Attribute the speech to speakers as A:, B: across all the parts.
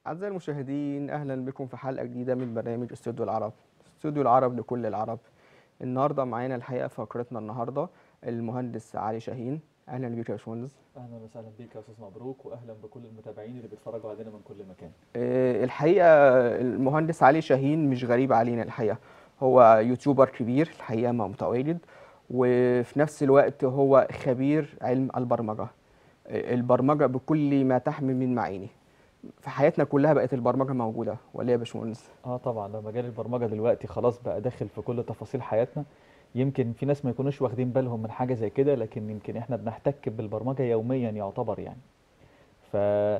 A: أعزائي المشاهدين أهلا بكم في حلقة جديدة من برنامج استوديو العرب استوديو العرب لكل العرب النهاردة معانا الحقيقة في فقرتنا النهاردة المهندس علي شاهين أهلا بك يا باشمهندس
B: اهلا وسهلا بيك يا استاذ مبروك واهلا بكل المتابعين اللي بيتفرجوا علينا من كل مكان
A: آه، الحقيقة المهندس علي شاهين مش غريب علينا الحقيقة هو يوتيوبر كبير الحقيقة ما متواجد وفي نفس الوقت هو خبير علم البرمجة آه، البرمجة بكل ما تحمل من معاني في حياتنا كلها بقت البرمجة موجودة ولا إيه يا باشمهندس؟
B: اه طبعا ده مجال البرمجه دلوقتي خلاص بقى داخل في كل تفاصيل حياتنا يمكن في ناس ما يكونوش واخدين بالهم من حاجه زي كده لكن يمكن احنا بنحتك بالبرمجه يوميا يعتبر يعني ف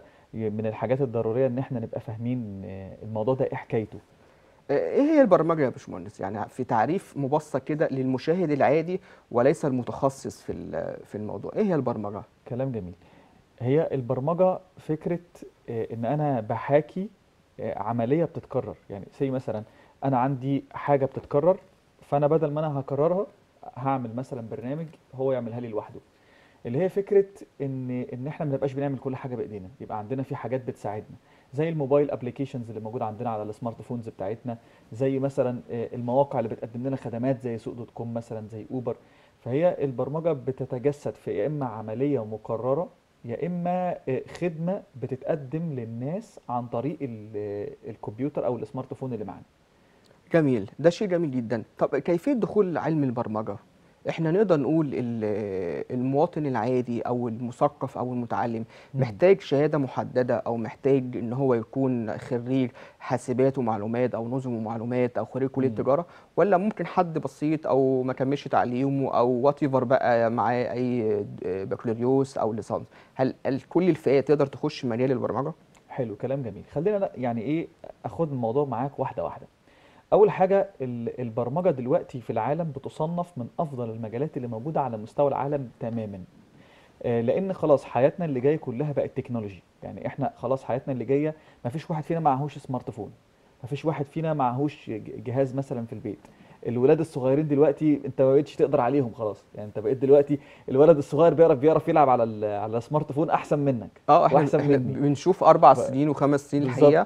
B: من الحاجات الضروريه ان احنا نبقى فاهمين آه، الموضوع ده ايه حكايته
A: ايه هي البرمجه يا باشمهندس يعني في تعريف مبسط كده للمشاهد العادي وليس المتخصص في ال- في الموضوع ايه هي البرمجه
B: كلام جميل هي البرمجة فكرة آه، إن أنا بحاكي آه، عملية بتتكرر يعني زي مثلا أنا عندي حاجة بتتكرر فأنا بدل ما أنا هكررها هعمل مثلا برنامج هو يعملها لي لوحده اللي هي فكرة إن إن إحنا ما نبقاش بنعمل كل حاجة بإيدينا يبقى عندنا في حاجات بتساعدنا زي الموبايل ابلكيشنز اللي موجودة عندنا على السمارت فونز بتاعتنا زي مثلا آه، المواقع اللي بتقدم لنا خدمات زي سوق دوت كوم مثلا زي اوبر فهي البرمجة بتتجسد في يا إما عملية مكررة يا اما آه، خدمه بتتقدم للناس عن طريق ال- آه، الكمبيوتر او السمارت فون اللي معانا
A: جميل ده شيء جميل جدا طب كيفيه دخول علم البرمجه احنا نقدر نقول ال- المواطن العادي او المثقف او المتعلم
B: مم.
A: محتاج شهاده محدده او محتاج ان هو يكون خريج حاسبات ومعلومات او نظم ومعلومات او خريج كليه
B: مم.
A: تجاره ولا ممكن حد بسيط او ما كملش تعليمه او وات ايفر بقى معاه اي بكالوريوس او ليسانس هل هل كل الفئات تقدر تخش مجال البرمجه
B: حلو كلام جميل خلينا لا- يعني ايه اخد الموضوع معاك واحده واحده اول حاجه ال- البرمجه دلوقتي في العالم بتصنف من افضل المجالات اللي موجوده على مستوى العالم تماما آه، لان خلاص حياتنا اللي جايه كلها بقت تكنولوجي يعني احنا خلاص حياتنا اللي جايه ما فيش واحد فينا معهوش سمارت فون ما فيش واحد فينا معهوش ج- جهاز مثلا في البيت الولاد الصغيرين دلوقتي انت ما بقتش تقدر عليهم خلاص يعني انت بقيت دلوقتي الولد الصغير بيعرف بيعرف يلعب على ال- على السمارت فون احسن منك
A: اه احنا
B: واحسن
A: احنا
B: مني
A: بنشوف اربع
B: ف-
A: سنين وخمس سنين
B: بالظبط.
A: الحقيقه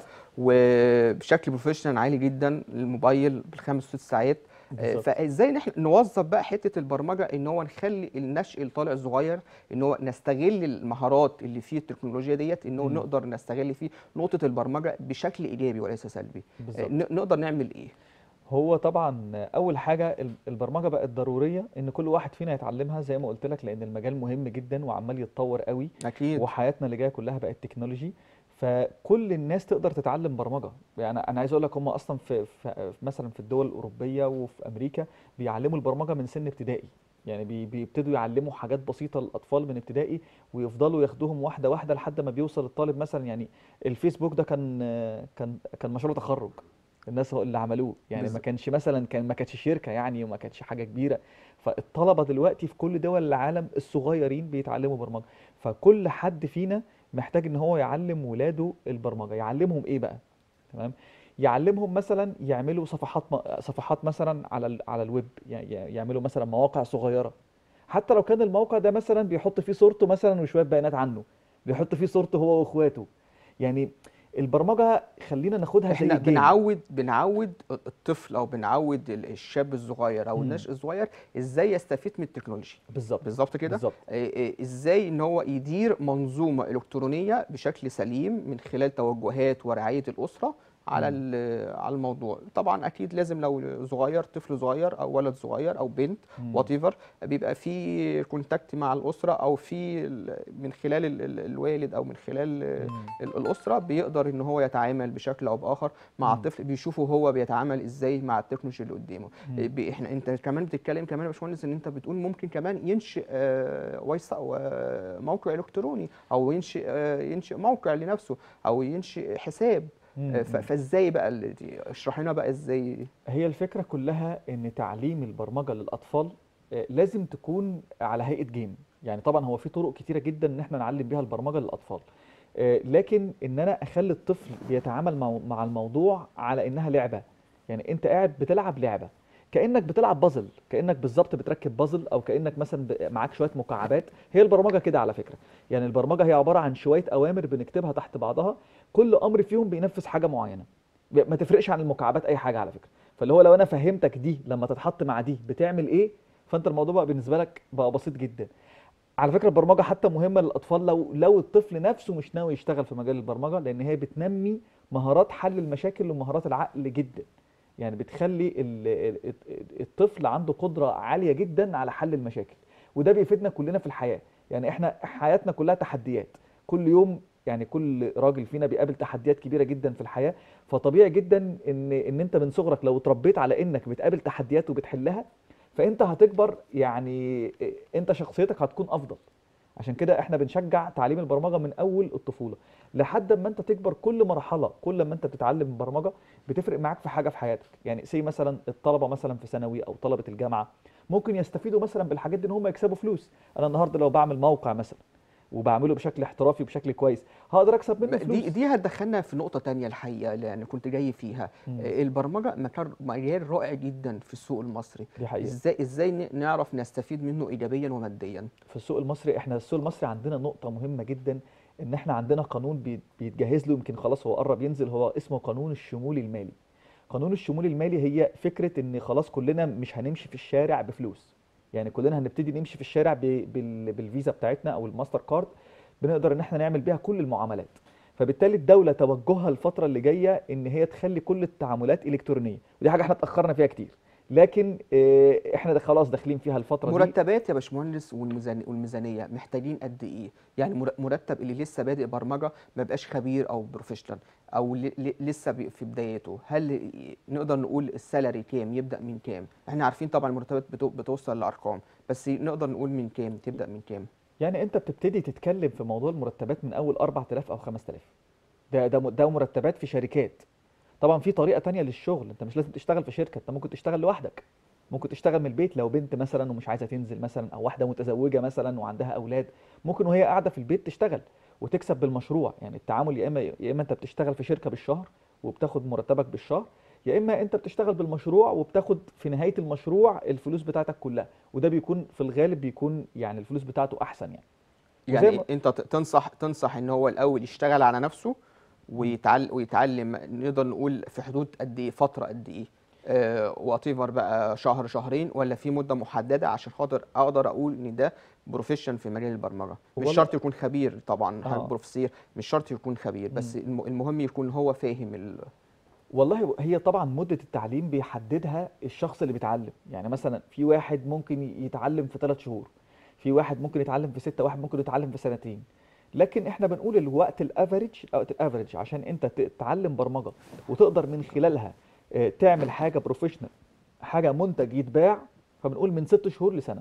A: وبشكل بروفيشنال عالي جدا الموبايل بالخمس ست ساعات آه،
B: بالظبط
A: فازاي نحن نوظف بقى حته البرمجه ان هو نخلي النشء اللي طالع صغير ان هو نستغل المهارات اللي فيه التكنولوجيا ديت ان هو
B: مم.
A: نقدر نستغل فيه نقطه البرمجه بشكل ايجابي وليس سلبي آه،
B: بالظبط
A: ن- نقدر نعمل ايه
B: هو طبعا اول حاجه ال- البرمجه بقت ضروريه ان كل واحد فينا يتعلمها زي ما قلت لك لان المجال مهم جدا وعمال يتطور قوي
A: اكيد
B: وحياتنا اللي جايه كلها بقت تكنولوجي فكل الناس تقدر تتعلم برمجه يعني انا عايز اقول لك هم اصلا في, في في- مثلا في الدول الاوروبيه وفي امريكا بيعلموا البرمجه من سن ابتدائي يعني بي- بيبتدوا يعلموا حاجات بسيطه للاطفال من ابتدائي ويفضلوا ياخدوهم واحده واحده لحد ما بيوصل الطالب مثلا يعني الفيسبوك ده كان كان كان مشروع تخرج الناس هو اللي عملوه يعني ما
A: بالظبط.
B: كانش مثلا كان ما كانتش شركه يعني وما كانتش حاجه كبيره فالطلبه دلوقتي في كل دول العالم الصغيرين بيتعلموا برمجه فكل حد فينا محتاج ان هو يعلم ولاده البرمجه يعلمهم ايه بقى تمام يعلمهم مثلا يعملوا صفحات م- صفحات مثلا على ال- على الويب ي- ي- يعملوا مثلا مواقع صغيره حتى لو كان الموقع ده مثلا بيحط فيه صورته مثلا وشويه بيانات عنه بيحط فيه صورته هو واخواته يعني البرمجه خلينا ناخدها زي
A: احنا
B: الجيم
A: بنعود بنعود الطفل او بنعود ال- الشاب الصغير او
B: مم.
A: النشء الصغير ازاي يستفيد من التكنولوجيا
B: بالظبط
A: بالظبط كده
B: بالظبط
A: إيه إيه ازاي ان هو يدير منظومه الكترونيه بشكل سليم من خلال توجهات ورعايه الاسره على
B: مم.
A: ال- على الموضوع طبعا اكيد لازم لو صغير طفل صغير او ولد صغير او بنت
B: مم.
A: وات ايفر بيبقى في كونتاكت مع الاسره او في ال- من خلال ال- ال- الوالد او من خلال آه،
B: مم.
A: ال- الاسره بيقدر ان هو يتعامل بشكل او باخر مع
B: مم.
A: الطفل بيشوفه هو بيتعامل ازاي مع التكنولوجيا اللي قدامه
B: مم.
A: ب- احنا انت كمان بتتكلم كمان يا باشمهندس ان انت بتقول ممكن كمان ينشئ آه، ويس آه، موقع الكتروني او ينشئ آه، ينشئ موقع لنفسه او ينشئ حساب
B: مم.
A: آه، ف-
B: مم.
A: فازاي بقى ال- دي- اشرح لنا بقى ازاي
B: هي الفكرة كلها إن تعليم البرمجة للأطفال آه، لازم تكون على هيئة جيم يعني طبعا هو في طرق كتيرة جدا إن احنا نعلم بيها البرمجة للأطفال آه، لكن إن أنا أخلي الطفل بيتعامل مع مع الموضوع على إنها لعبة يعني أنت قاعد بتلعب لعبة كانك بتلعب بازل كانك بالظبط بتركب بازل او كانك مثلا ب- معاك شويه مكعبات هي البرمجه كده على فكره يعني البرمجه هي عباره عن شويه اوامر بنكتبها تحت بعضها كل امر فيهم بينفذ حاجه معينه ب- ما تفرقش عن المكعبات اي حاجه على فكره فاللي هو لو انا فهمتك دي لما تتحط مع دي بتعمل ايه فانت الموضوع بقى بالنسبه لك بقى بسيط جدا على فكره البرمجه حتى مهمه للاطفال لو لو الطفل نفسه مش ناوي يشتغل في مجال البرمجه لان هي بتنمي مهارات حل المشاكل ومهارات العقل جدا يعني بتخلي ال- ال- ال- الطفل عنده قدره عاليه جدا على حل المشاكل وده بيفيدنا كلنا في الحياه يعني احنا حياتنا كلها تحديات كل يوم يعني كل راجل فينا بيقابل تحديات كبيره جدا في الحياه فطبيعي جدا ان ان انت من صغرك لو اتربيت على انك بتقابل تحديات وبتحلها فانت هتكبر يعني انت شخصيتك هتكون افضل عشان كده احنا بنشجع تعليم البرمجه من اول الطفوله لحد ما انت تكبر كل مرحله كل ما انت بتتعلم برمجه بتفرق معاك في حاجه في حياتك يعني سي مثلا الطلبه مثلا في ثانوي او طلبه الجامعه ممكن يستفيدوا مثلا بالحاجات دي ان هم يكسبوا فلوس انا النهارده لو بعمل موقع مثلا وبعمله بشكل احترافي وبشكل كويس هقدر اكسب منه فلوس
A: دي دي هتدخلنا في نقطة تانية الحقيقة لأن كنت جاي فيها
B: مم.
A: آه، البرمجة مكان- مجال رائع جدا في السوق المصري
B: دي حقيقه
A: ازاي ازاي ن- نعرف نستفيد منه ايجابيا وماديا
B: في السوق المصري احنا السوق المصري عندنا نقطة مهمة جدا ان احنا عندنا قانون بي- بيتجهز له يمكن خلاص هو قرب ينزل هو اسمه قانون الشمول المالي قانون الشمول المالي هي فكرة ان خلاص كلنا مش هنمشي في الشارع بفلوس يعني كلنا هنبتدي نمشي في الشارع ب- بال- بالفيزا بتاعتنا او الماستر كارد بنقدر ان احنا نعمل بيها كل المعاملات فبالتالي الدولة توجهها الفترة اللي جاية ان هي تخلي كل التعاملات الكترونية ودي حاجة احنا اتأخرنا فيها كتير لكن اه، احنا ده خلاص داخلين فيها الفترة دي
A: مرتبات يا باشمهندس والميزان- والميزانية محتاجين قد ايه يعني مر- مرتب اللي لسه بادئ برمجة ما بقاش خبير او بروفيشنال او ل- ل- لسه بي- في بدايته هل ي- نقدر نقول السالري كام يبدأ من كام احنا عارفين طبعا المرتبات بتو- بتوصل لارقام بس نقدر نقول من كام تبدأ من كام
B: يعني انت بتبتدي تتكلم في موضوع المرتبات من اول 4000 او 5000 ده ده م- ده مرتبات في شركات طبعا في طريقه تانية للشغل انت مش لازم تشتغل في شركه انت ممكن تشتغل لوحدك ممكن تشتغل من البيت لو بنت مثلا ومش عايزه تنزل مثلا او واحده متزوجه مثلا وعندها اولاد ممكن وهي قاعده في البيت تشتغل وتكسب بالمشروع يعني التعامل يا اما يا اما انت بتشتغل في شركه بالشهر وبتاخد مرتبك بالشهر يا اما انت بتشتغل بالمشروع وبتاخد في نهايه المشروع الفلوس بتاعتك كلها وده بيكون في الغالب بيكون يعني الفلوس بتاعته احسن يعني وزي
A: يعني
B: ما-
A: انت ت- تنصح تنصح ان هو الاول يشتغل على نفسه ويتعلم ويتعلم نقدر نقول في حدود قد ايه فتره قد ايه وات ايفر بقى شهر شهرين ولا في مده محدده عشان خاطر اقدر اقول ان ده بروفيشن في مجال البرمجه مش
B: والله-
A: شرط يكون خبير طبعا
B: آه.
A: بروفيسير مش شرط يكون خبير بس الم- المهم يكون هو فاهم ال...
B: والله هي طبعا مدة التعليم بيحددها الشخص اللي بيتعلم يعني مثلا في واحد ممكن يتعلم في ثلاث شهور في واحد ممكن يتعلم في ستة واحد ممكن يتعلم في سنتين لكن احنا بنقول الوقت الافريج وقت الافريج عشان انت تتعلم برمجة وتقدر من خلالها آه، تعمل حاجة بروفيشنال حاجة منتج يتباع فبنقول من ست شهور لسنة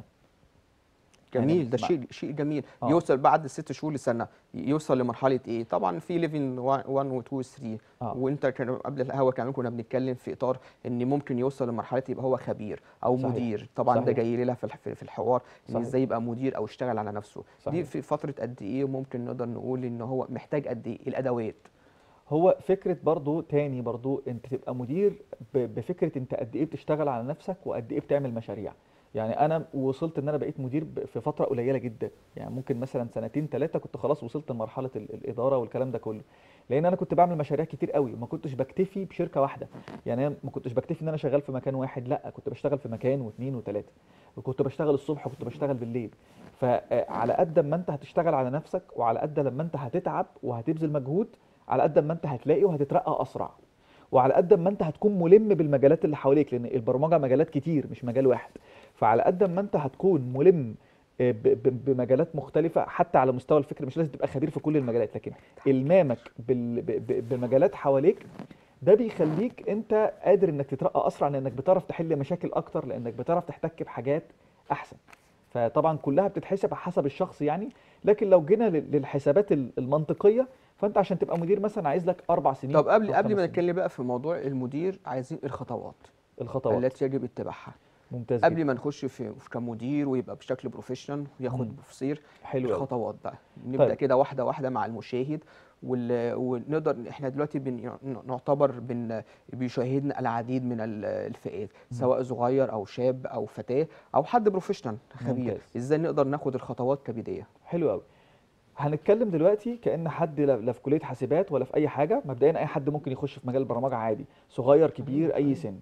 B: يعني
A: جميل ده
B: مع-
A: شيء شيء جميل
B: آه.
A: يوصل بعد ست شهور لسنه يوصل لمرحله ايه طبعا في ليفل 1 و 2 و 3
B: آه.
A: وانت كان قبل الهوا كمان كنا بنتكلم في اطار ان ممكن يوصل لمرحله يبقى هو خبير او
B: صحيح.
A: مدير طبعا ده
B: صحيح.
A: جاي لنا في الح- في الحوار ان
B: صحيح.
A: ازاي يبقى مدير او يشتغل على نفسه دي
B: صحيح.
A: في فتره قد ايه ممكن نقدر نقول ان هو محتاج قد ايه الادوات
B: هو فكرة برضو تاني برضو انت تبقى مدير ب- بفكرة انت قد ايه بتشتغل على نفسك وقد ايه بتعمل مشاريع يعني انا وصلت ان انا بقيت مدير ب- في فترة قليلة جدا يعني ممكن مثلا سنتين ثلاثة كنت خلاص وصلت لمرحلة ال- الادارة والكلام ده كله لان انا كنت بعمل مشاريع كتير قوي وما كنتش بكتفي بشركة واحدة يعني انا ما كنتش بكتفي ان انا شغال في مكان واحد لا كنت بشتغل في مكان واثنين وثلاثة وكنت بشتغل الصبح وكنت بشتغل بالليل فعلى قد ما انت هتشتغل على نفسك وعلى قد لما انت هتتعب وهتبذل مجهود على قد ما انت هتلاقي وهتترقى اسرع وعلى قد ما انت هتكون ملم بالمجالات اللي حواليك لان البرمجه مجالات كتير مش مجال واحد فعلى قد ما انت هتكون ملم آه، ب- ب- بمجالات مختلفة حتى على مستوى الفكر مش لازم تبقى خبير في كل المجالات لكن إلمامك بال- ب- ب- بمجالات حواليك ده بيخليك انت قادر انك تترقى اسرع لانك بتعرف تحل مشاكل اكتر لانك بتعرف تحتك بحاجات احسن فطبعا كلها بتتحسب حسب الشخص يعني لكن لو جينا لل- للحسابات ال- المنطقيه فانت عشان تبقى مدير مثلا عايز لك اربع سنين
A: طب قبل
B: أو
A: قبل
B: خمس
A: ما
B: سنين.
A: نتكلم بقى في موضوع المدير عايزين الخطوات
B: الخطوات
A: التي يجب اتباعها
B: ممتاز
A: قبل
B: جدا
A: ما نخش في في كمدير ويبقى بشكل بروفيشنال وياخد
B: مم.
A: بروفيسير
B: حلو قوي
A: الخطوات بقى نبدا
B: طيب.
A: كده واحده واحده مع المشاهد وال- ونقدر احنا دلوقتي بن نعتبر بن بيشاهدنا العديد من ال- الفئات سواء صغير او شاب او فتاه او حد بروفيشنال خبير
B: ممتاز.
A: ازاي نقدر ناخد الخطوات كبدايه
B: حلو قوي هنتكلم دلوقتي كأن حد لا لا في كلية حاسبات ولا في أي حاجة مبدئيا أي حد ممكن يخش في مجال البرمجة عادي صغير كبير أي سن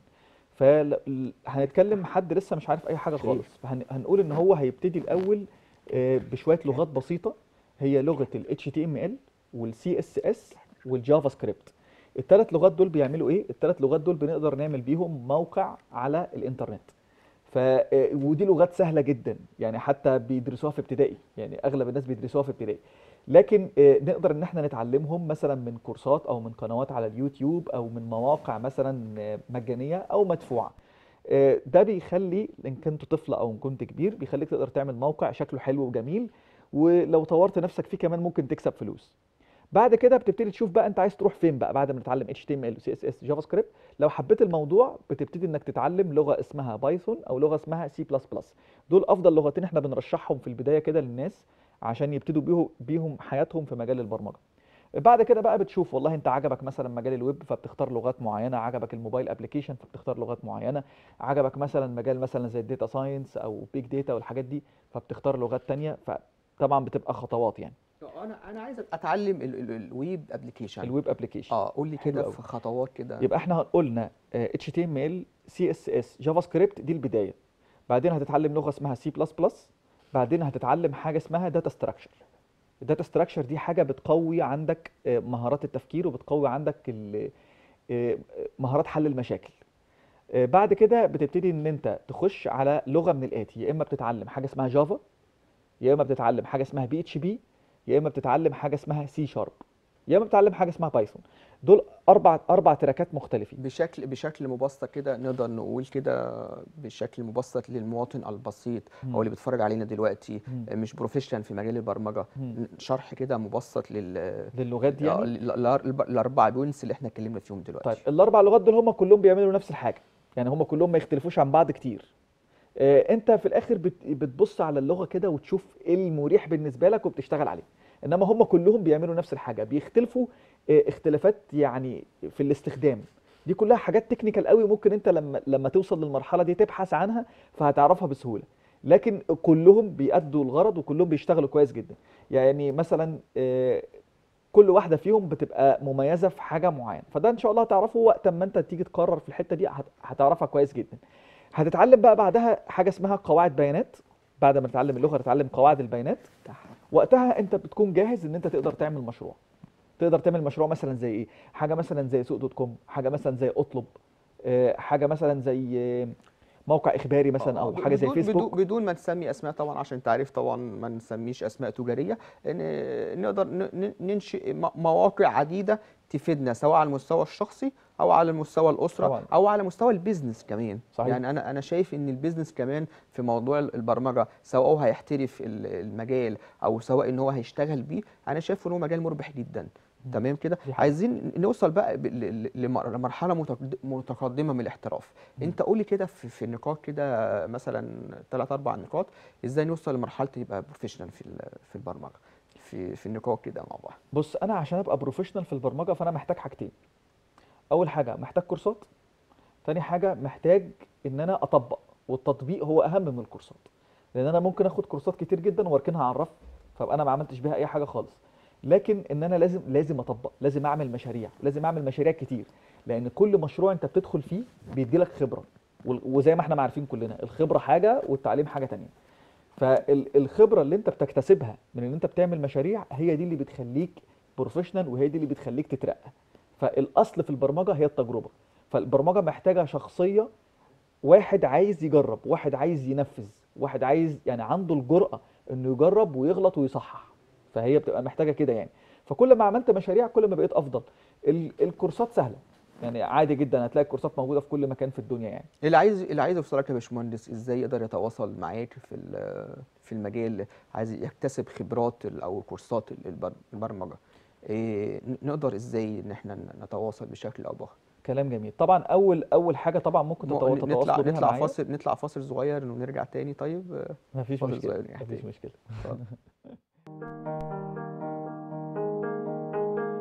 B: فهنتكلم حد لسه مش عارف أي حاجة
A: شريف.
B: خالص فهنقول إن هو هيبتدي الأول آه، بشوية لغات بسيطة هي لغة ال HTML وال CSS والجافا سكريبت الثلاث لغات دول بيعملوا ايه؟ الثلاث لغات دول بنقدر نعمل بيهم موقع على الانترنت ف آه، ودي لغات سهله جدا يعني حتى بيدرسوها في ابتدائي يعني اغلب الناس بيدرسوها في ابتدائي لكن آه، نقدر ان احنا نتعلمهم مثلا من كورسات او من قنوات على اليوتيوب او من مواقع مثلا آه، مجانيه او مدفوعه آه، ده بيخلي ان كنت طفل او ان كنت كبير بيخليك تقدر تعمل موقع شكله حلو وجميل ولو طورت نفسك فيه كمان ممكن تكسب فلوس بعد كده بتبتدي تشوف بقى انت عايز تروح فين بقى بعد ما تتعلم HTML و CSS جافا سكريبت لو حبيت الموضوع بتبتدي انك تتعلم لغه اسمها بايثون او لغه اسمها سي بلس بلس دول افضل لغتين احنا بنرشحهم في البدايه كده للناس عشان يبتدوا بيهم بيهم حياتهم في مجال البرمجه بعد كده بقى بتشوف والله انت عجبك مثلا مجال الويب فبتختار لغات معينه عجبك الموبايل ابلكيشن فبتختار لغات معينه عجبك مثلا مجال مثلا زي الداتا ساينس او بيج داتا والحاجات دي فبتختار لغات تانية فطبعا بتبقى خطوات يعني
A: انا انا عايز اتعلم ال- ال- الويب ابلكيشن
B: الويب ابلكيشن
A: اه قول لي
B: حلو
A: كده
B: أوي.
A: في خطوات كده
B: يبقى احنا قلنا آه، HTML CSS جافا سكريبت دي البدايه بعدين هتتعلم لغه اسمها سي بلس بلس بعدين هتتعلم حاجه اسمها داتا ستراكشر الداتا ستراكشر دي حاجه بتقوي عندك آه، مهارات التفكير وبتقوي عندك ال- آه، مهارات حل المشاكل آه، بعد كده بتبتدي ان انت تخش على لغه من الاتي يا اما بتتعلم حاجه اسمها جافا يا اما بتتعلم حاجه اسمها بي اتش بي يا اما بتتعلم حاجه اسمها سي شارب يا اما بتتعلم حاجه اسمها بايثون دول اربع اربع تراكات مختلفين
A: بشكل بشكل مبسط كده نقدر نقول كده بشكل مبسط للمواطن البسيط
B: مم.
A: او اللي بيتفرج علينا دلوقتي
B: مم.
A: مش بروفيشنال في مجال البرمجه
B: مم.
A: شرح كده مبسط لل
B: للغات دي
A: آه،
B: يعني
A: ال- ال- الأربع- الاربع بوينتس اللي احنا اتكلمنا فيهم دلوقتي
B: طيب الاربع لغات دول هم كلهم بيعملوا نفس الحاجه يعني هم كلهم ما يختلفوش عن بعض كتير آه، انت في الاخر بت- بتبص على اللغه كده وتشوف ايه المريح بالنسبه لك وبتشتغل عليه انما هم كلهم بيعملوا نفس الحاجه بيختلفوا آه، اختلافات يعني في الاستخدام دي كلها حاجات تكنيكال قوي ممكن انت لما لما توصل للمرحله دي تبحث عنها فهتعرفها بسهوله لكن كلهم بيأدوا الغرض وكلهم بيشتغلوا كويس جدا يعني مثلا آه، كل واحده فيهم بتبقى مميزه في حاجه معينه فده ان شاء الله هتعرفه وقت ما انت تيجي تقرر في الحته دي هت- هتعرفها كويس جدا هتتعلم بقى بعدها حاجه اسمها قواعد بيانات بعد ما تتعلم اللغه تتعلم قواعد البيانات وقتها انت بتكون جاهز ان انت تقدر تعمل مشروع تقدر تعمل مشروع مثلا زي ايه حاجه مثلا زي سوق دوت كوم حاجه مثلا زي اطلب آه، حاجه مثلا زي آه، موقع اخباري مثلا او
A: آه،
B: حاجه زي
A: بدون-
B: فيسبوك
A: بدون, بدون ما نسمي اسماء طبعا عشان تعرف طبعا ما نسميش اسماء تجاريه ان نقدر ن- ن- ننشئ م- مواقع عديده تفيدنا سواء على المستوى الشخصي او على المستوى الاسره
B: طبعاً.
A: او على مستوى البيزنس كمان
B: صحيح.
A: يعني انا انا شايف ان البيزنس كمان في موضوع البرمجه سواء هو هيحترف ال- المجال او سواء ان هو هيشتغل بيه انا شايف ان هو مجال مربح جدا تمام كده
B: دي حقيقة.
A: عايزين نوصل بقى ب- ل- ل- لمر- لمرحله متقد- متقدمه من الاحتراف انت قولي كده في في نقاط كده مثلا ثلاث اربع نقاط ازاي نوصل لمرحله يبقى بروفيشنال في ال- في البرمجه في في النقاط كده مع بعض
B: بص انا عشان ابقى بروفيشنال في البرمجه فانا محتاج حاجتين اول حاجه محتاج كورسات تاني حاجه محتاج ان انا اطبق والتطبيق هو اهم من الكورسات لان انا ممكن اخد كورسات كتير جدا واركنها على الرف فابقى انا ما عملتش بيها اي حاجه خالص لكن ان انا لازم لازم اطبق لازم اعمل مشاريع لازم اعمل مشاريع كتير لان كل مشروع انت بتدخل فيه بيدي لك خبره وال- وزي ما احنا ما عارفين كلنا الخبره حاجه والتعليم حاجه تانية فالخبره اللي انت بتكتسبها من ان انت بتعمل مشاريع هي دي اللي بتخليك بروفيشنال وهي دي اللي بتخليك تترقى فالاصل في البرمجه هي التجربه فالبرمجه محتاجه شخصيه واحد عايز يجرب واحد عايز ينفذ واحد عايز يعني عنده الجرأة انه يجرب ويغلط ويصحح فهي بتبقى محتاجة كده يعني فكل ما عملت مشاريع كل ما بقيت افضل ال- الكورسات سهلة يعني عادي جدا هتلاقي الكورسات موجودة في كل مكان في الدنيا يعني
A: اللي عايز اللي عايز يوصلك يا باشمهندس ازاي يقدر يتواصل معاك في ال- في المجال عايز يكتسب خبرات ال- او كورسات ال- البر- البرمجه إيه ن- نقدر ازاي ان احنا ن- نتواصل بشكل او باخر
B: كلام جميل طبعا اول اول حاجة طبعا ممكن
A: م-
B: تتوا-
A: نطلع
B: تتواصلوا بيها
A: نطلع
B: معايا
A: فاصل نطلع فاصل صغير ونرجع تاني طيب
B: مفيش
A: فاصل
B: مشكلة
A: صغير يعني.
B: مفيش مشكلة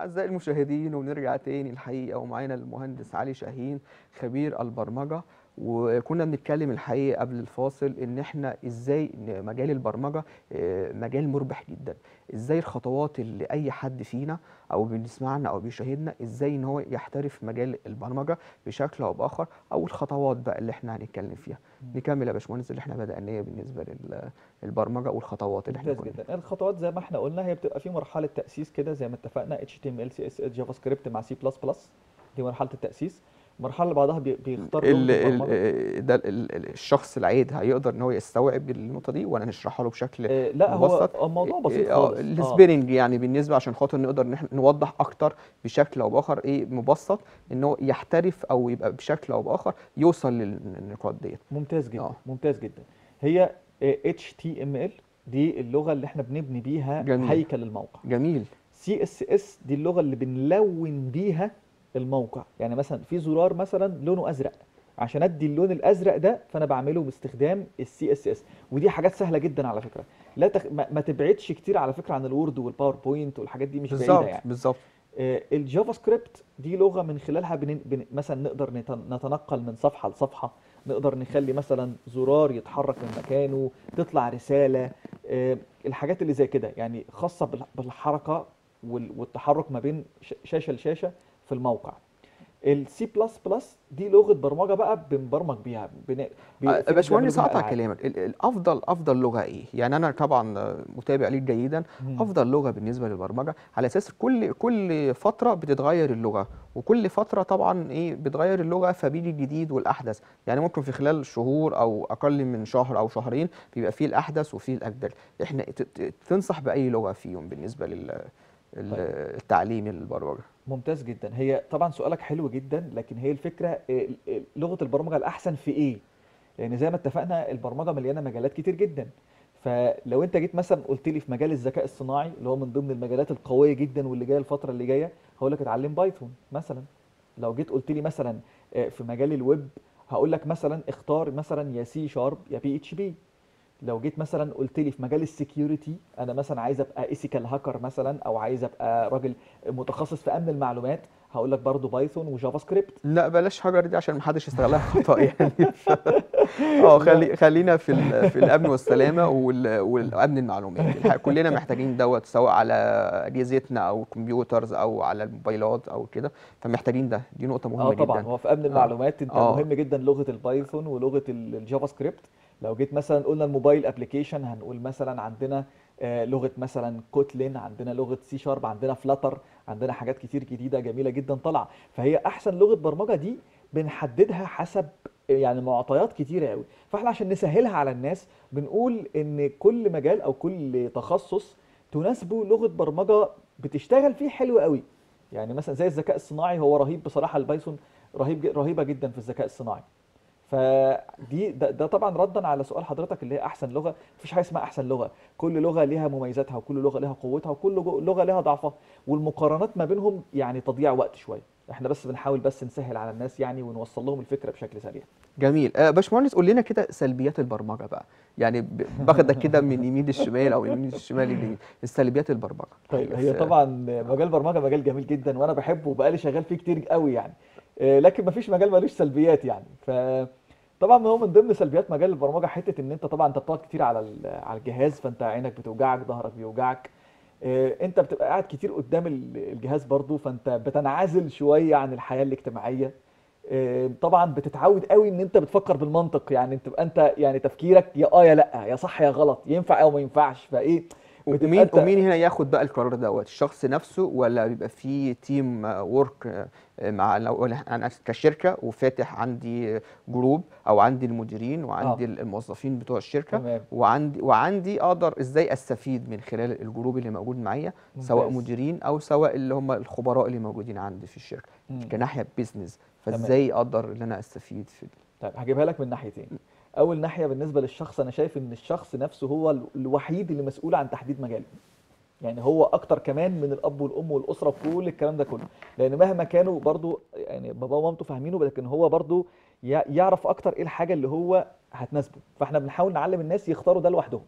A: أعزائي المشاهدين ونرجع تاني الحقيقة ومعانا المهندس علي شاهين خبير البرمجة وكنا بنتكلم الحقيقة قبل الفاصل إن إحنا إزاي إن مجال البرمجة آه، مجال مربح جدا إزاي الخطوات اللي أي حد فينا أو بيسمعنا أو بيشاهدنا إزاي إن هو يحترف مجال البرمجة بشكل أو بآخر أو الخطوات بقى اللي إحنا هنتكلم فيها نكمل يا باشمهندس اللي إحنا بدأناه بالنسبة للبرمجة والخطوات اللي إحنا
B: ممتاز
A: كنا
B: جدا الخطوات زي ما احنا قلنا هي بتبقى في مرحله تاسيس كده زي ما اتفقنا HTML CSS جافا سكريبت مع سي بلس بلس دي مرحله التاسيس المرحله اللي بعدها بي- بيختار
A: ال
B: لغه
A: ال
B: البرمجه
A: ده ال- ال- الشخص العادي هيقدر ان هو يستوعب النقطه دي ولا نشرحها له بشكل
B: آه، لا هو
A: مبسط
B: الموضوع بسيط
A: اه
B: خالص اه
A: السبيلنج يعني بالنسبه عشان خاطر نقدر ان احنا نوضح اكتر بشكل او باخر ايه مبسط ان هو يحترف او يبقى بشكل او باخر يوصل للنقاط ديت
B: ممتاز جدا
A: اه
B: ممتاز جدا هي آه، HTML دي اللغه اللي احنا بنبني بيها
A: جميل
B: هيكل الموقع
A: جميل
B: CSS دي اللغه اللي بنلون بيها الموقع يعني مثلا في زرار مثلا لونه ازرق عشان ادي اللون الازرق ده فانا بعمله باستخدام السي اس اس ودي حاجات سهله جدا على فكره لا تخ... ما, ما تبعدش كتير على فكره عن الوورد والباوربوينت والحاجات دي مش بعيده
A: بالظبط
B: يعني
A: بالظبط
B: آه، الجافا سكريبت دي لغه من خلالها بن... بن... مثلا نقدر نت- نتنقل من صفحه لصفحه نقدر نخلي مثلا زرار يتحرك من مكانه تطلع رساله آه، الحاجات اللي زي كده يعني خاصه بال- بالحركه وال- والتحرك ما بين ش- شاشه لشاشه في الموقع السي بلس بلس دي لغه برمجه بقى بنبرمج بيها بن... بي...
A: آه،
B: في ناس بيعملوا
A: باشمهندس
B: بيها
A: هقطع
B: العاب
A: كلامك ال- الافضل افضل لغه ايه يعني انا طبعا آه، متابع ليك جيدا
B: مم.
A: افضل لغه بالنسبه للبرمجه على اساس كل كل فتره بتتغير اللغه وكل فتره طبعا ايه بتغير اللغه فبيجي الجديد والاحدث يعني ممكن في خلال شهور او اقل من شهر او شهرين بيبقى فيه الاحدث وفيه الاجدل احنا ت- ت- تنصح باي لغه فيهم بالنسبه لل ال-
B: طيب
A: التعليم البرمجه
B: ممتاز جدا هي طبعا سؤالك حلو جدا لكن هي الفكره آه، آه، لغه البرمجه الاحسن في ايه لان زي ما اتفقنا البرمجه مليانه مجالات كتير جدا فلو انت جيت مثلا قلت لي في مجال الذكاء الصناعي اللي هو من ضمن المجالات القويه جدا واللي جايه الفتره اللي جايه هقول لك اتعلم بايثون مثلا لو جيت قلت لي مثلا آه، في مجال الويب هقول لك مثلا اختار مثلا يا سي شارب يا بي اتش بي لو جيت مثلا قلت لي في مجال السكيورتي انا مثلا عايز ابقى ايثيكال هاكر مثلا او عايز ابقى راجل متخصص في امن المعلومات هقول لك برضو بايثون وجافا سكريبت
A: لا بلاش هاجر دي عشان محدش يستغلها خطأ يعني اه
B: لا
A: خلي خلينا في ال- في الامن والسلامه وال- والامن المعلوماتي الحقيقة كلنا محتاجين دوت سواء على اجهزتنا او كمبيوترز او على الموبايلات او كده فمحتاجين ده دي نقطه
B: اه
A: مهمه
B: طبعا
A: جدا
B: هو في امن
A: اه
B: المعلومات انت
A: اه
B: مهم جدا لغه البايثون ولغه ال- الجافا سكريبت لو جيت مثلا قلنا الموبايل ابلكيشن هنقول مثلا عندنا آه، لغه مثلا كوتلين عندنا لغه سي شارب عندنا فلاتر عندنا حاجات كتير جديده جميله جدا طالعه فهي احسن لغه برمجه دي بنحددها حسب يعني معطيات كتيره قوي فاحنا عشان نسهلها على الناس بنقول ان كل مجال او كل تخصص تناسبه لغه برمجه بتشتغل فيه حلو قوي يعني مثلا زي الذكاء الصناعي هو رهيب بصراحه البايثون رهيب ج- رهيبه جدا في الذكاء الصناعي فدي ده, ده طبعا ردا على سؤال حضرتك اللي هي احسن لغه مفيش حاجه اسمها احسن لغه كل لغه ليها مميزاتها وكل لغه ليها قوتها وكل جو- لغه ليها ضعفها والمقارنات ما بينهم يعني تضييع وقت شويه احنا بس بنحاول بس نسهل على الناس يعني ونوصل لهم الفكره بشكل سريع
A: جميل آه باشمهندس قول لنا كده سلبيات البرمجه بقى يعني ب- باخدك كده من يمين للشمال او يمين للشمال لليمين السلبيات البرمجه
B: طيب
A: الحقيقه
B: هي
A: في
B: طبعا مجال برمجه مجال جميل جدا وانا بحبه وبقالي شغال فيه كتير قوي يعني آه، لكن مفيش مجال ملوش سلبيات يعني ف طبعا هو من ضمن سلبيات مجال البرمجه حته ان انت طبعا انت بتقعد كتير على ال- على الجهاز فانت عينك بتوجعك ظهرك بيوجعك آه، انت بتبقى قاعد كتير قدام ال- الجهاز برضو فانت بتنعزل شويه عن الحياه الاجتماعيه آه، طبعا بتتعود قوي ان انت بتفكر بالمنطق يعني تبقى انت يعني تفكيرك يا اه يا لا يا صح يا غلط ينفع او ما ينفعش فايه بتبقى
A: ومين
B: انت
A: ومين هنا ياخد بقى القرار دوت الشخص نفسه ولا بيبقى فيه تيم ورك مع لو انا كشركه وفاتح عندي جروب او عندي المديرين وعندي
B: اه
A: الموظفين بتوع الشركه
B: تمام
A: وعندي وعندي اقدر ازاي استفيد من خلال الجروب اللي موجود معايا سواء
B: ممتاز
A: مديرين او سواء اللي هم الخبراء اللي موجودين عندي في الشركه
B: مم.
A: كناحيه بيزنس
B: تمام
A: فازاي اقدر ان انا استفيد في
B: طيب هجيبها لك من ناحيتين اول ناحيه بالنسبه للشخص انا شايف ان الشخص نفسه هو ال- الوحيد اللي مسؤول عن تحديد مجاله يعني هو اكتر كمان من الاب والام والاسره وكل الكلام ده كله لان مهما كانوا برضو يعني بابا ومامته فاهمينه لكن هو برضو يع- يعرف اكتر ايه الحاجه اللي هو هتناسبه فاحنا بنحاول نعلم الناس يختاروا ده لوحدهم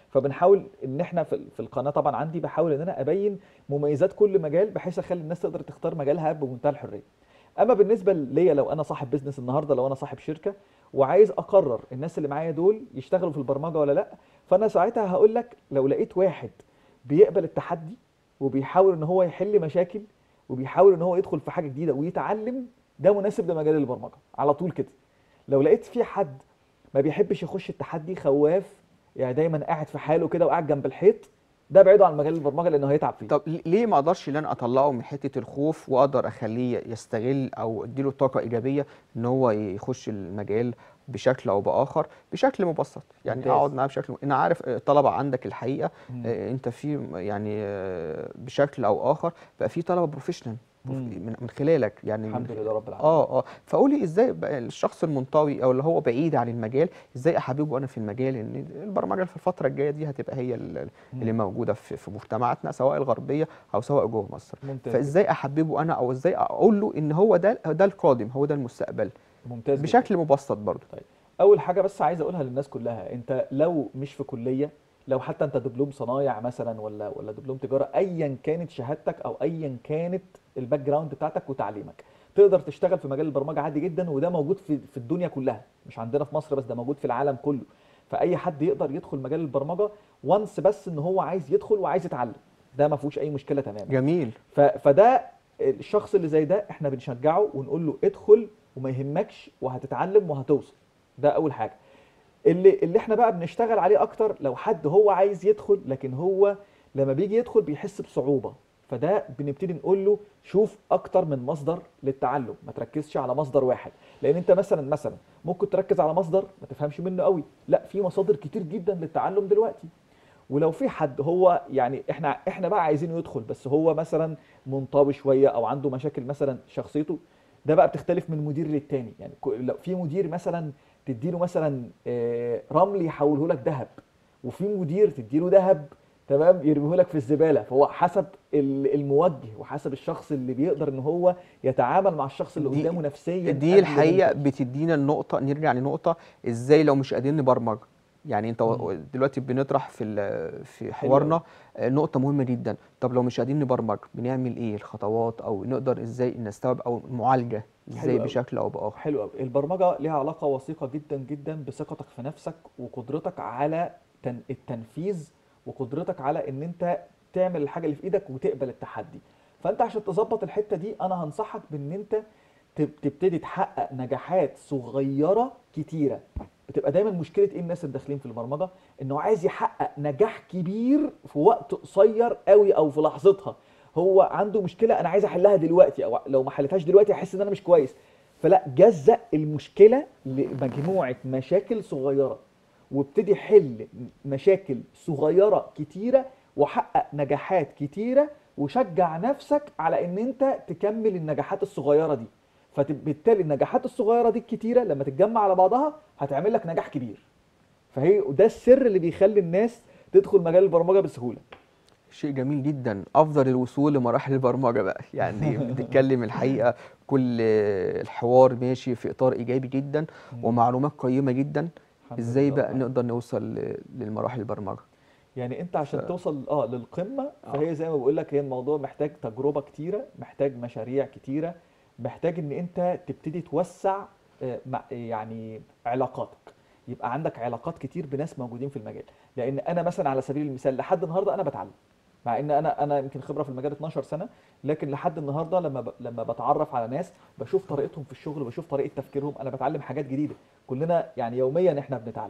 B: فبنحاول ان احنا في في القناه طبعا عندي بحاول ان انا ابين مميزات كل مجال بحيث اخلي الناس تقدر تختار مجالها بمنتهى الحريه اما بالنسبه ليا لو انا صاحب بيزنس النهارده لو انا صاحب شركه وعايز اقرر الناس اللي معايا دول يشتغلوا في البرمجه ولا لا فانا ساعتها هقول لك لو لقيت واحد بيقبل التحدي وبيحاول ان هو يحل مشاكل وبيحاول ان هو يدخل في حاجه جديده ويتعلم ده مناسب لمجال البرمجه على طول كده لو لقيت في حد ما بيحبش يخش التحدي خواف يعني دايما قاعد في حاله كده وقاعد جنب الحيط ده بعيده عن مجال البرمجه لانه هيتعب فيه
A: طب ليه ما اقدرش ان انا اطلعه من حته الخوف واقدر اخليه يستغل او اديله طاقه ايجابيه ان هو يخش المجال بشكل او باخر بشكل مبسط يعني
B: ممتاز.
A: اقعد معاه بشكل انا عارف الطلبه عندك الحقيقه
B: مم.
A: آه، انت في يعني آه، بشكل او اخر بقى في طلبه بروفيشنال
B: مم.
A: من من خلالك يعني
B: الحمد
A: من-
B: لله رب العالمين
A: اه اه فقولي ازاي بقى الشخص المنطوي او اللي هو بعيد عن المجال ازاي احببه انا في المجال ان البرمجه في الفتره الجايه دي هتبقى هي ال- اللي
B: مم.
A: موجوده في في مجتمعاتنا سواء الغربيه او سواء جوه مصر
B: ممتاز
A: فازاي احببه انا او ازاي اقول له ان هو ده ده القادم هو ده المستقبل
B: ممتاز جدا.
A: بشكل مبسط برضه
B: اول حاجه بس عايز اقولها للناس كلها انت لو مش في كليه لو حتى انت دبلوم صنايع مثلا ولا ولا دبلوم تجاره ايا كانت شهادتك او ايا كانت الباك جراوند بتاعتك وتعليمك تقدر تشتغل في مجال البرمجه عادي جدا وده موجود في في الدنيا كلها مش عندنا في مصر بس ده موجود في العالم كله فاي حد يقدر يدخل مجال البرمجه وانس بس ان هو عايز يدخل وعايز يتعلم ده ما فيهوش اي مشكله تماما
A: جميل
B: ف- فده الشخص اللي زي ده احنا بنشجعه ونقول له ادخل وما يهمكش وهتتعلم وهتوصل ده اول حاجه اللي اللي احنا بقى بنشتغل عليه اكتر لو حد هو عايز يدخل لكن هو لما بيجي يدخل بيحس بصعوبه فده بنبتدي نقول له شوف اكتر من مصدر للتعلم ما تركزش على مصدر واحد لان انت مثلا مثلا ممكن تركز على مصدر ما تفهمش منه قوي لا في مصادر كتير جدا للتعلم دلوقتي ولو في حد هو يعني احنا احنا بقى عايزينه يدخل بس هو مثلا منطوي شويه او عنده مشاكل مثلا شخصيته ده بقى بتختلف من مدير للتاني يعني كو- لو في مدير مثلا تديله مثلا آه، رمل يحوله لك ذهب وفي مدير تديله ذهب تمام يرميه لك في الزباله فهو حسب ال- الموجه وحسب الشخص اللي بيقدر ان هو يتعامل مع الشخص اللي
A: دي-
B: قدامه نفسيا
A: دي
B: قبل
A: الحقيقه
B: ما
A: بتدينا النقطه نرجع لنقطه ازاي لو مش قادرين نبرمج يعني انت و-
B: مم.
A: دلوقتي بنطرح في ال- في
B: حلو
A: حوارنا آه، نقطه مهمه جدا طب لو مش قادرين نبرمج بنعمل ايه الخطوات او نقدر ازاي نستوعب او المعالجه
B: حلو
A: ازاي
B: أوي.
A: بشكل او باخر
B: حلو قوي البرمجه ليها علاقه وثيقه جدا جدا بثقتك في نفسك وقدرتك على تن... التنفيذ وقدرتك على ان انت تعمل الحاجه اللي في ايدك وتقبل التحدي فانت عشان تظبط الحته دي انا هنصحك بان انت تب- تبتدي تحقق نجاحات صغيره كتيره بتبقى دايما مشكله ايه الناس اللي داخلين في البرمجه انه عايز يحقق نجاح كبير في وقت قصير قوي او في لحظتها هو عنده مشكله انا عايز احلها دلوقتي او لو ما حلتهاش دلوقتي احس ان انا مش كويس فلا جزأ المشكله لمجموعه مشاكل صغيره وابتدي حل مشاكل صغيره كتيره وحقق نجاحات كتيره وشجع نفسك على ان انت تكمل النجاحات الصغيره دي فبالتالي النجاحات الصغيره دي الكتيره لما تتجمع على بعضها هتعمل لك نجاح كبير فهي ده السر اللي بيخلي الناس تدخل مجال البرمجه بسهوله
A: شيء جميل جدا افضل الوصول لمراحل البرمجه بقى يعني بتتكلم الحقيقه كل الحوار ماشي في اطار ايجابي جدا ومعلومات قيمه جدا
B: الحمد
A: ازاي
B: لله
A: بقى
B: طبعاً.
A: نقدر نوصل ل- للمراحل البرمجه
B: يعني انت عشان
A: ف-
B: توصل اه للقمه
A: آه.
B: فهي زي ما بقول لك هي الموضوع محتاج تجربه كتيره محتاج مشاريع كتيره محتاج ان انت تبتدي توسع آه، مع- يعني علاقاتك يبقى عندك علاقات كتير بناس موجودين في المجال لان انا مثلا على سبيل المثال لحد النهارده انا بتعلم مع ان انا انا يمكن خبره في المجال 12 سنه لكن لحد النهارده لما ب... لما بتعرف على ناس بشوف طريقتهم في الشغل بشوف طريقه تفكيرهم انا بتعلم حاجات جديده كلنا يعني يوميا احنا بنتعلم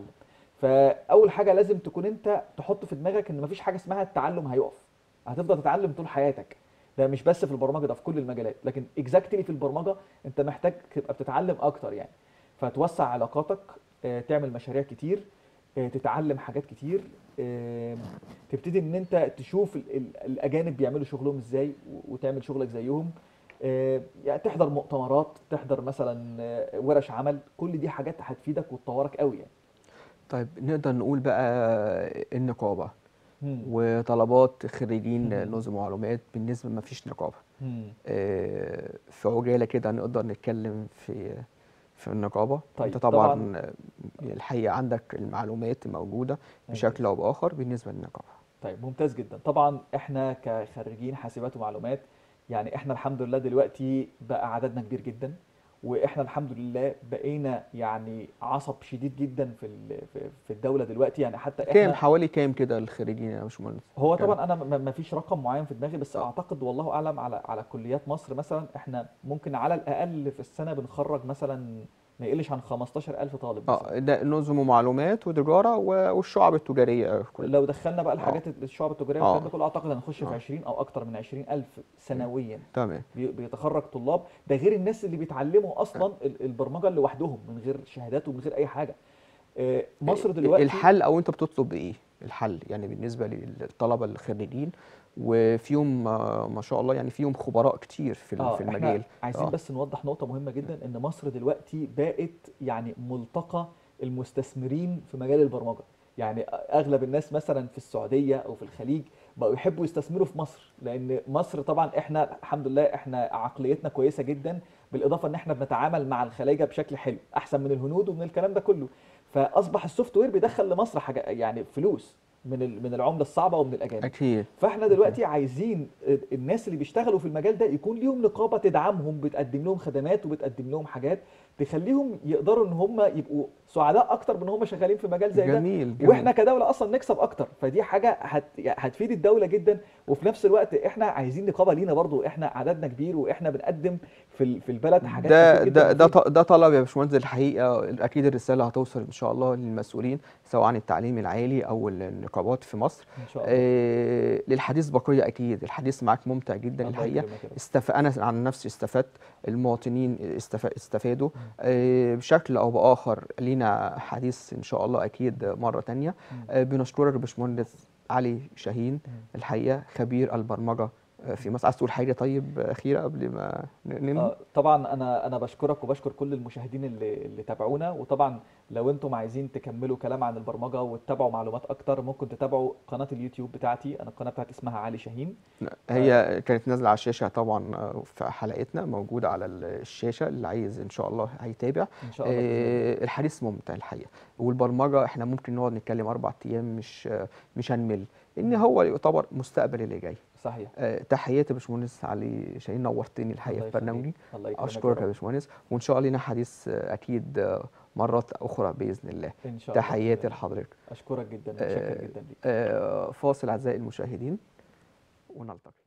B: فاول حاجه لازم تكون انت تحط في دماغك ان مفيش حاجه اسمها التعلم هيقف هتفضل تتعلم طول حياتك ده مش بس في البرمجه ده في كل المجالات لكن اكزاكتلي في البرمجه انت محتاج تبقى بتتعلم اكتر يعني فتوسع علاقاتك آه، تعمل مشاريع كتير آه، تتعلم حاجات كتير آه، تبتدي ان انت تشوف ال- ال- الاجانب بيعملوا شغلهم ازاي و- وتعمل شغلك زيهم آه، يعني تحضر مؤتمرات تحضر مثلا آه، ورش عمل كل دي حاجات هتفيدك وتطورك قوي يعني
A: طيب نقدر نقول بقى النقابه
B: مم.
A: وطلبات خريجين
B: مم.
A: نظم معلومات بالنسبه ما فيش نقابه
B: مم.
A: آه، في عجاله كده نقدر نتكلم في في النقابة
B: طيب،
A: انت طبعا,
B: طبعاً-
A: آه، الحقيقة عندك المعلومات موجودة
B: ممتاز.
A: بشكل او باخر بالنسبة للنقابة
B: طيب ممتاز جدا طبعا احنا كخريجين حاسبات ومعلومات يعني احنا الحمد لله دلوقتي بقى عددنا كبير جدا واحنا الحمد لله بقينا يعني عصب شديد جدا في ال- في- في الدولة دلوقتي يعني حتى
A: كام
B: احنا
A: حوالي كام كده الخريجين يا باشمهندس
B: هو
A: كام؟
B: طبعا انا ما ما فيش رقم معين في دماغي بس
A: آه.
B: اعتقد والله اعلم على على كليات مصر مثلا احنا ممكن على الاقل في السنة بنخرج مثلا ما يقلش عن 15000 طالب مثلا
A: اه ده نظم ومعلومات وتجارة و- والشعب التجارية كل
B: لو دخلنا بقى الحاجات الشعب التجارية
A: آه.
B: والكلام ده كله اعتقد هنخش في
A: آه.
B: 20 او اكتر من 20000 سنويا
A: تمام
B: بي- بيتخرج طلاب ده غير الناس اللي بيتعلموا اصلا ال- البرمجه لوحدهم من غير شهادات ومن غير اي حاجه آه، مصر دلوقتي
A: الحل او انت بتطلب ايه الحل يعني بالنسبه للطلبه الخريجين وفيهم آه، ما شاء الله يعني فيهم خبراء كتير في ال-
B: اه
A: في
B: احنا
A: المجال
B: عايزين
A: آه.
B: بس نوضح نقطه مهمه جدا ان مصر دلوقتي بقت يعني ملتقى المستثمرين في مجال البرمجه يعني اغلب الناس مثلا في السعوديه او في الخليج بقوا يحبوا يستثمروا في مصر لان مصر طبعا احنا الحمد لله احنا عقليتنا كويسه جدا بالاضافه ان احنا بنتعامل مع الخلايجه بشكل حلو احسن من الهنود ومن الكلام ده كله فاصبح السوفت وير بيدخل لمصر حاجه يعني فلوس من ال- من العمله الصعبه ومن الاجانب
A: اكيد
B: فاحنا دلوقتي عايزين الناس اللي بيشتغلوا في المجال ده يكون ليهم نقابه تدعمهم بتقدم لهم خدمات وبتقدم لهم حاجات تخليهم يقدروا ان هم يبقوا سعداء اكتر من هم شغالين في مجال زي ده
A: جميل جميل
B: واحنا كدوله اصلا نكسب اكتر فدي حاجه هت... هتفيد الدوله جدا وفي نفس الوقت احنا عايزين نقابه لينا برضو احنا عددنا كبير واحنا بنقدم في ال... في البلد حاجات
A: ده
B: كتير جدا
A: ده ده
B: مفيدة.
A: ط- ده طلب يا باشمهندس الحقيقه اكيد الرساله هتوصل ان شاء الله للمسؤولين سواء عن التعليم العالي او النقابات في مصر
B: ان شاء الله
A: آه للحديث بقيه اكيد الحديث معاك ممتع جدا
B: الله
A: الحقيقه
B: يكرمك يا رب.
A: استف... انا عن نفسي استفدت المواطنين استف... استفادوا آه، بشكل او باخر لينا حديث ان شاء الله اكيد مره تانية
B: مم.
A: آه، بنشكرك يا باشمهندس علي شاهين
B: مم.
A: الحقيقه خبير البرمجه آه، في مصر عايز تقول حاجه طيب اخيره قبل ما ن- ننهي
B: آه، طبعا انا انا بشكرك وبشكر كل المشاهدين اللي اللي تابعونا وطبعا لو انتم عايزين تكملوا كلام عن البرمجه وتتابعوا معلومات اكتر ممكن تتابعوا قناه اليوتيوب بتاعتي انا القناه بتاعتي اسمها علي شاهين
A: هي كانت نازله على الشاشه طبعا آه، في حلقتنا موجوده على الشاشه اللي عايز ان شاء الله هيتابع
B: ان شاء الله بإذن الله.
A: آه، الحديث ممتع الحقيقه والبرمجه احنا ممكن نقعد نتكلم اربع ايام مش آه، مش هنمل لان هو يعتبر مستقبل اللي جاي
B: صحيح
A: آه، تحياتي يا باشمهندس علي شاهين نورتني الحقيقه
B: الله
A: في برنامجي
B: يخليك الله يكرمك يا
A: اشكرك يا
B: رب.
A: باشمهندس وان شاء الله لنا حديث آه، اكيد آه، مرات اخرى باذن الله
B: ان شاء الله بإذن
A: تحياتي
B: الله.
A: لحضرتك
B: اشكرك جدا ومتشكر
A: آه،
B: جدا ليك
A: آه، فاصل اعزائي المشاهدين ونلتقي